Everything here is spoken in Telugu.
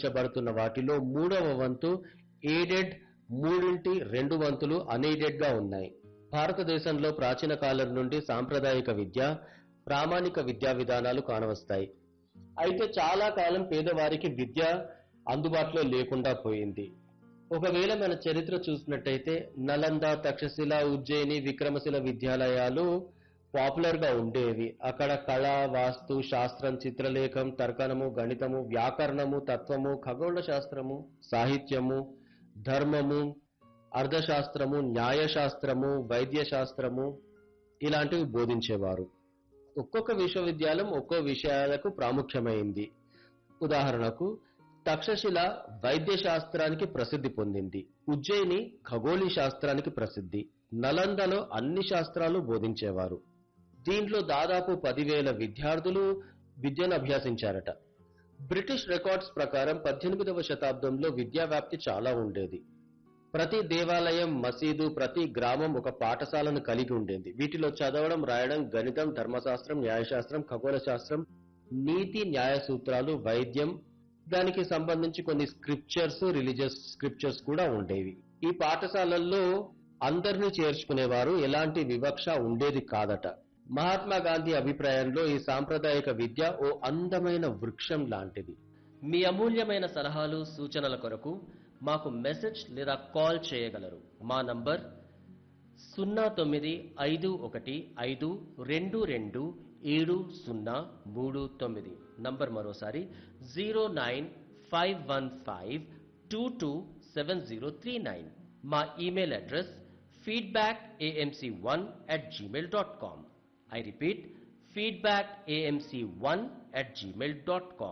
నిర్వహించబడుతున్న వాటిలో మూడవ వంతు ఎయిడెడ్ మూడింటి రెండు వంతులు unaided గా ఉన్నాయి భారతదేశంలో ప్రాచీన కాలం నుండి సాంప్రదాయిక విద్య ప్రామాణిక విద్యా విధానాలు కానవస్తాయి అయితే చాలా కాలం పేదవారికి విద్య అందుబాటులో లేకుండా పోయింది ఒకవేళ మన చరిత్ర చూసినట్టయితే నలంద తక్షశిల ఉజ్జయిని విక్రమశిల విద్యాలయాలు పాపులర్ గా ఉండేవి అక్కడ కళ వాస్తు శాస్త్రం చిత్రలేఖం తర్కణము గణితము వ్యాకరణము తత్వము ఖగోళ శాస్త్రము సాహిత్యము ధర్మము అర్థశాస్త్రము న్యాయశాస్త్రము వైద్య శాస్త్రము ఇలాంటివి బోధించేవారు ఒక్కొక్క విశ్వవిద్యాలయం ఒక్కో విషయాలకు ప్రాముఖ్యమైంది ఉదాహరణకు తక్షశిల వైద్య శాస్త్రానికి ప్రసిద్ధి పొందింది ఉజ్జయిని ఖగోళీ శాస్త్రానికి ప్రసిద్ధి నలందలో అన్ని శాస్త్రాలు బోధించేవారు దీంట్లో దాదాపు పదివేల విద్యార్థులు విద్యను అభ్యసించారట బ్రిటిష్ రికార్డ్స్ ప్రకారం పద్దెనిమిదవ శతాబ్దంలో విద్యా వ్యాప్తి చాలా ఉండేది ప్రతి దేవాలయం మసీదు ప్రతి గ్రామం ఒక పాఠశాలను కలిగి ఉండేది వీటిలో చదవడం రాయడం గణితం ధర్మశాస్త్రం న్యాయశాస్త్రం ఖగోళ శాస్త్రం నీతి న్యాయ సూత్రాలు వైద్యం దానికి సంబంధించి కొన్ని స్క్రిప్చర్స్ రిలీజియస్ స్క్రిప్చర్స్ కూడా ఉండేవి ఈ పాఠశాలల్లో అందరినీ చేర్చుకునేవారు ఎలాంటి వివక్ష ఉండేది కాదట మహాత్మా గాంధీ అభిప్రాయంలో ఈ సాంప్రదాయిక విద్య ఓ అందమైన వృక్షం లాంటిది మీ అమూల్యమైన సలహాలు సూచనల కొరకు మాకు మెసేజ్ లేదా కాల్ చేయగలరు మా నంబర్ సున్నా తొమ్మిది ఐదు ఒకటి ఐదు రెండు రెండు ఏడు సున్నా మూడు తొమ్మిది నంబర్ మరోసారి zero nine five one five two two seven zero three nine మా email address feedback A M C one at Gmail dot com I repeat feedback A M C one at Gmail dot com